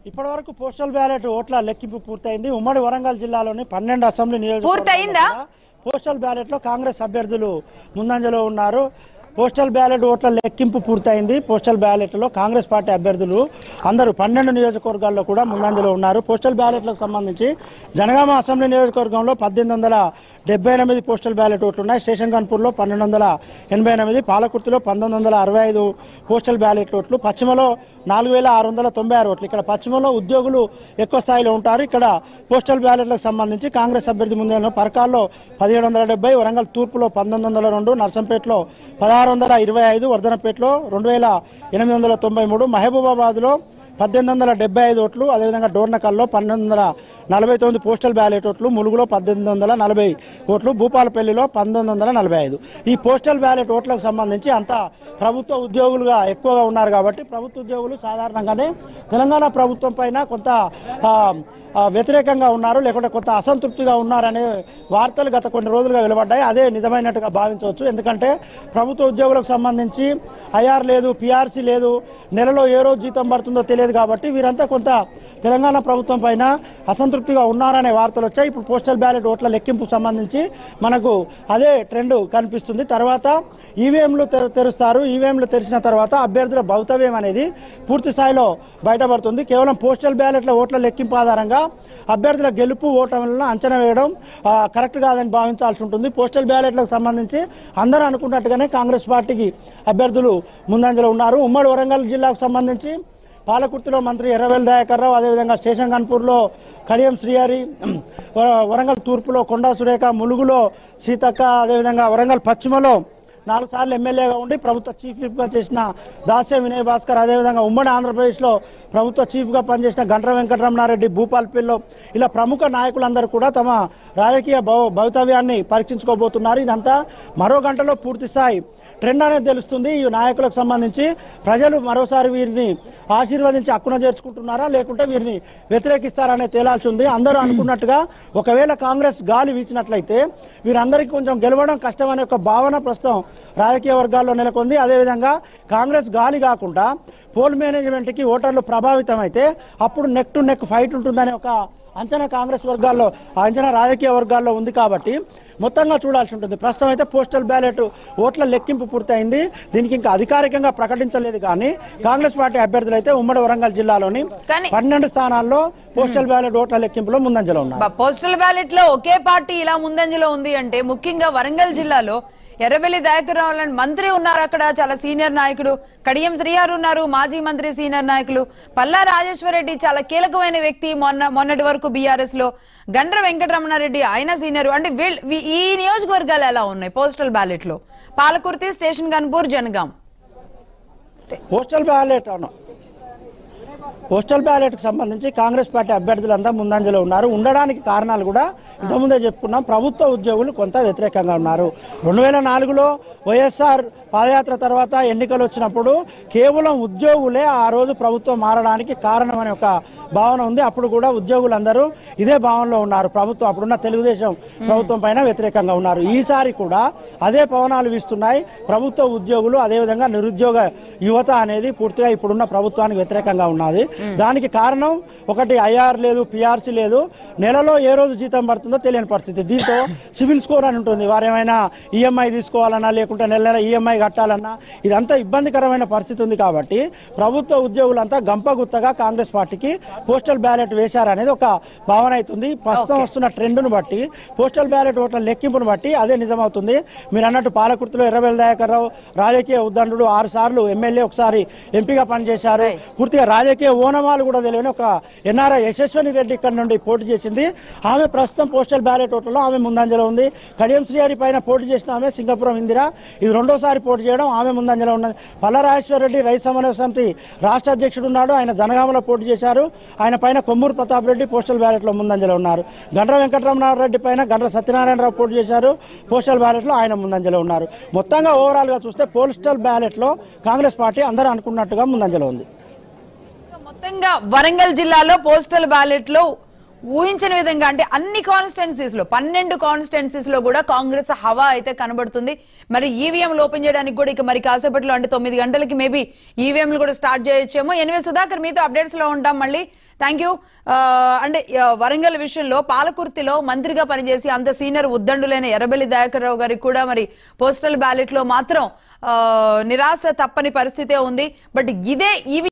ఇప్పటి వరకు postal ballot ఓట్ల లెక్కింపు పూర్తయింది ఉమ్మడి వరంగల్ జిల్లాలోని పన్నెండు అసెంబ్లీ పూర్తయిందా? నియోజకవర్గాల్లో పోస్టల్ బ్యాలెట్ లో కాంగ్రెస్ అభ్యర్థులు ముందంజలో ఉన్నారు పోస్టల్ బ్యాలెట్ ఓట్ల లెక్కింపు పూర్తయింది పోస్టల్ బ్యాలెట్ లో కాంగ్రెస్ పార్టీ అభ్యర్థులు అందరూ పన్నెండు నియోజకవర్గాల్లో కూడా ముందంజలో ఉన్నారు పోస్టల్ బ్యాలెట్లకు సంబంధించి జనగామ అసెంబ్లీ నియోజకవర్గంలో పద్దెనిమిది వందల డెబ్బై ఎనిమిది పోస్టల్ బ్యాలెట్ ఓట్లు ఉన్నాయి స్టేషన్ గన్పూర్లో పన్నెండు వందల ఎనభై ఎనిమిది పాలకుర్తిలో పంతొమ్మిది వందల అరవై ఐదు పోస్టల్ బ్యాలెట్ ఓట్లు పశ్చిమలో నాలుగు వేల ఆరు వందల తొంభై ఆరు ఓట్లు ఇక్కడ పశ్చిమలో ఉద్యోగులు ఎక్కువ స్థాయిలో ఉంటారు ఇక్కడ పోస్టల్ బ్యాలెట్లకు సంబంధించి కాంగ్రెస్ అభ్యర్థి ముందు పరకాల్లో పదిహేడు వందల డెబ్బై వరంగల్ తూర్పులో పంతొమ్మిది వందల రెండు నర్సంపేటలో పదహారు వందల ఇరవై ఐదు వర్ధనపేటలో రెండు వేల ఎనిమిది వందల తొంభై మూడు మహబూబాబాద్లో పద్దెనిమిది వందల డెబ్బై ఐదు ఓట్లు అదేవిధంగా డోర్నకల్లో పన్నెండు వందల నలభై తొమ్మిది పోస్టల్ బ్యాలెట్ ఓట్లు ములుగులో పద్దెనిమిది వందల నలభై ఓట్లు భూపాలపల్లిలో పంతొమ్మిది వందల నలభై ఐదు ఈ పోస్టల్ బ్యాలెట్ ఓట్లకు సంబంధించి అంతా ప్రభుత్వ ఉద్యోగులుగా ఎక్కువగా ఉన్నారు కాబట్టి ప్రభుత్వ ఉద్యోగులు సాధారణంగానే తెలంగాణ ప్రభుత్వం పైన కొంత ఆ, ఆ, వ్యతిరేకంగా ఉన్నారు లేకుంటే కొంత అసంతృప్తిగా ఉన్నారనే వార్తలు గత కొన్ని రోజులుగా వెలువడ్డాయి అదే నిజమైనట్టుగా భావించవచ్చు ఎందుకంటే ప్రభుత్వ ఉద్యోగులకు సంబంధించి ఐఆర్ లేదు పిఆర్సీ లేదు నెలలో ఏ రోజు జీతం పడుతుందో తెలియదు కాబట్టి వీరంతా కొంత తెలంగాణ ప్రభుత్వం పైన అసంతృప్తిగా ఉన్నారనే వార్తలు వచ్చాయి ఇప్పుడు పోస్టల్ బ్యాలెట్ ఓట్ల లెక్కింపు సంబంధించి మనకు అదే ట్రెండ్ కనిపిస్తుంది తర్వాత ఈవీఎంలు తెర- తెరుస్తారు ఈవీఎంలు తెరిచిన తర్వాత అభ్యర్థుల భౌతవ్యం అనేది పూర్తి స్థాయిలో బయటపడుతుంది కేవలం పోస్టల్ బ్యాలెట్ల ఓట్ల లెక్కింపు ఆధారంగా అభ్యర్థుల గెలుపు ఓటములను అంచనా వేయడం ఆ, కరెక్ట్ కాదని భావించాల్సి ఉంటుంది పోస్టల్ బ్యాలెట్లకు సంబంధించి అందరూ అనుకున్నట్టుగానే కాంగ్రెస్ పార్టీకి అభ్యర్థులు ముందంజలో ఉన్నారు ఉమ్మడి వరంగల్ జిల్లాకు సంబంధించి పాలకుర్తిలో మంత్రి ఎర్రవెల్లి దయాకర్ రావు అదేవిధంగా స్టేషన్ కన్పూర్లో కడియం శ్రీహరి వర- వరంగల్ తూర్పులో కొండా సురేఖ ములుగులో సీతక్క అదేవిధంగా వరంగల్ పశ్చిమలో నాలుగు సార్లు ఎమ్మెల్యేగా ఉండి ప్రభుత్వ చీఫ్ విప్గా చేసిన దాస్య వినయ్ భాస్కర్ అదేవిధంగా ఉమ్మడి ఆంధ్రప్రదేశ్లో ప్రభుత్వ చీఫ్గా పనిచేసిన గండ్ర వెంకటరమణారెడ్డి భూపాల్పల్లిలో ఇలా ప్రముఖ నాయకులందరూ కూడా తమ రాజకీయ భవ- భవితవ్యాన్ని పరీక్షించుకోబోతున్నారు ఇదంతా మరో గంటలో పూర్తి స్థాయి ట్రెండ్ అనేది తెలుస్తుంది ఈ నాయకులకు సంబంధించి ప్రజలు మరోసారి వీరిని ఆశీర్వదించి హక్కున చేర్చుకుంటున్నారా లేకుంటే వీరిని వ్యతిరేకిస్తారనే తేలాల్సి ఉంది అందరూ అనుకున్నట్టుగా ఒకవేళ కాంగ్రెస్ గాలి వీచినట్లయితే వీరందరికీ కొంచెం గెలవడం కష్టం అనే ఒక భావన ప్రస్తుతం రాజకీయ వర్గాల్లో నెలకొంది అదేవిధంగా కాంగ్రెస్ గాలి కాకుండా పోల్ మేనేజ్మెంట్ కి ఓటర్లు ప్రభావితం అయితే అప్పుడు నెక్ టు నెక్ ఫైట్ ఉంటుందనే ఒక అంచనా కాంగ్రెస్ వర్గాల్లో ఆ అంచనా రాజకీయ వర్గాల్లో ఉంది కాబట్టి మొత్తంగా చూడాల్సి ఉంటుంది ప్రస్తుతం అయితే పోస్టల్ బ్యాలెట్ ఓట్ల లెక్కింపు పూర్తయింది దీనికి ఇంకా అధికారికంగా ప్రకటించలేదు కానీ కాంగ్రెస్ పార్టీ అభ్యర్థులు అయితే ఉమ్మడి వరంగల్ జిల్లాలోని కానీ- పన్నెండు స్థానాల్లో పోస్టల్ బ్యాలెట్ ఓట్ల లెక్కింపులో ముందంజలో ఉన్నారు బ- పోస్టల్ బ్యాలెట్ లో ఒకే పార్టీ ఇలా ముందంజలో ఉంది అంటే ముఖ్యంగా వరంగల్ జిల్లాలో ఎర్రబెల్లి దయాకర్ రావు లాంటి మంత్రి ఉన్నారు అక్కడ చాలా సీనియర్ నాయకుడు కడియం శ్రీహారు ఉన్నారు మాజీ మంత్రి సీనియర్ నాయకులు పల్లా రాజేశ్వర రెడ్డి చాలా కీలకమైన వ్యక్తి మొన్న మొన్నటి వరకు బీఆర్ఎస్ లో గండ్ర వెంకటరమణారెడ్డి ఆయన సీనియర్ అంటే వీళ్ళ- వీ- ఈ నియోజకవర్గాలు ఎలా ఉన్నాయి పోస్టల్ బ్యాలెట్ లో Palakurthi station Ghanpur Jangaon postal ballot అను పోస్టల్ బ్యాలెట్ కి సంబంధించి కాంగ్రెస్ పార్టీ అభ్యర్థులంతా ముందంజలో ఉన్నారు ఉండడానికి కారణాలు కూడా ఇంతకుముందే చెప్పుకున్నాం ప్రభుత్వ ఉద్యోగులు కొంత వ్యతిరేకంగా ఉన్నారు రెండు వేల నాలుగులో వైఎస్ఆర్ పాదయాత్ర తర్వాత ఎన్నికలు వచ్చినప్పుడు కేవలం ఉద్యోగులే ఆ రోజు ప్రభుత్వం మారడానికి కారణం అనే ఒక భావన ఉంది అప్పుడు కూడా ఉద్యోగులందరూ ఇదే భావనలో ఉన్నారు ప్రభుత్వం అప్పుడున్న తెలుగుదేశం ప్రభుత్వం పైన వ్యతిరేకంగా ఉన్నారు ఈసారి కూడా అదే పవనాలు వీస్తున్నాయి ప్రభుత్వ ఉద్యోగులు అదేవిధంగా నిరుద్యోగ యువత అనేది పూర్తిగా ఇప్పుడున్న ప్రభుత్వానికి వ్యతిరేకంగా ఉన్నది దానికి కారణం ఒకటి ఐఆర్ లేదు పిఆర్సీ లేదు నెలలో ఏ రోజు జీతం పడుతుందో తెలియని పరిస్థితి దీంతో సివిల్ స్కోర్ అని ఉంటుంది వారు ఏమైనా ఈఎంఐ తీసుకోవాలన్నా లేకుంటే నెల నెల ఈఎంఐ కట్టాలన్నా ఇదంతా ఇబ్బందికరమైన పరిస్థితి ఉంది కాబట్టి ప్రభుత్వ ఉద్యోగులంతా గంపగుత్తగా కాంగ్రెస్ పార్టీకి పోస్టల్ బ్యాలెట్ వేశారనేది ఒక భావన అవుతుంది ప్రస్తుతం వస్తున్న ట్రెండ్ను బట్టి పోస్టల్ బ్యాలెట్ ఓట్ల లెక్కింపును బట్టి అదే నిజమవుతుంది మీరు అన్నట్టు పాలకుర్తిలో ఎర్రబెల్లి దయాకర్ రావు రాజకీయ ఉద్దండు ఆరు సార్లు ఎమ్మెల్యే ఒకసారి ఎంపీగా పనిచేశారు పూర్తిగా రాజకీయ ఓనమాలు కూడా తెలియని ఒక ఎన్ఆర్ఐ యశస్వని రెడ్డి ఇక్కడ నుండి పోటీ చేసింది ఆమె ప్రస్తుతం పోస్టల్ బ్యాలెట్ ఓట్లలో ఆమె ముందంజలో ఉంది కడియం శ్రీహరి పైన పోటీ చేసిన ఆమె సింగపురం ఇందిరా ఇది రెండోసారి పోటీ చేయడం ఆమె ముందంజలో ఉన్నది పల్లరాజేశ్వర రెడ్డి రైతు సమన్వయ సమితి రాష్ట్ర అధ్యక్షుడు ఉన్నాడు ఆయన జనగామలో పోటీ చేశారు ఆయన పైన కొమ్మూరు ప్రతాప్ రెడ్డి పోస్టల్ బ్యాలెట్ లో ముందంజలో ఉన్నారు గండ్ర వెంకటరమణారెడ్డి పైన గండ్ర సత్యనారాయణరావు పోటీ చేశారు పోస్టల్ బ్యాలెట్ లో ఆయన ముందంజలో ఉన్నారు మొత్తంగా ఓవరాల్ గా చూస్తే పోస్టల్ బ్యాలెట్ లో కాంగ్రెస్ పార్టీ అందరూ అనుకున్నట్టుగా ముందంజలో ఉంది మొత్తంగా వరంగల్ జిల్లాలో పోస్టల్ బ్యాలెట్ లో ఊహించని విధంగా అంటే అన్ని కాన్స్టిట్యున్సీస్ లో పన్నెండు కాన్స్టిట్యున్సీస్ లో కూడా కాంగ్రెస్ హవా అయితే కనబడుతుంది మరి ఈవీఎంలు ఓపెన్ చేయడానికి కూడా ఇక మరి కాసేపట్లో అంటే తొమ్మిది గంటలకి మేబీ ఈవీఎంలు కూడా స్టార్ట్ చేయొచ్చేమో ఎనివే సుధాకర్ మీతో అప్డేట్స్ లో ఉంటాం మళ్ళీ థ్యాంక్ యూ అంటే ఆ, వరంగల్ విషయంలో పాలకుర్తిలో మంత్రిగా పనిచేసి అంత సీనియర్ ఉద్దండులైన ఎర్రబెల్లి దయాకర్ రావు గారికి కూడా మరి పోస్టల్ బ్యాలెట్ లో మాత్రం ఆ, నిరాశ తప్పని పరిస్థితే ఉంది బట్ ఇదే ఈవీ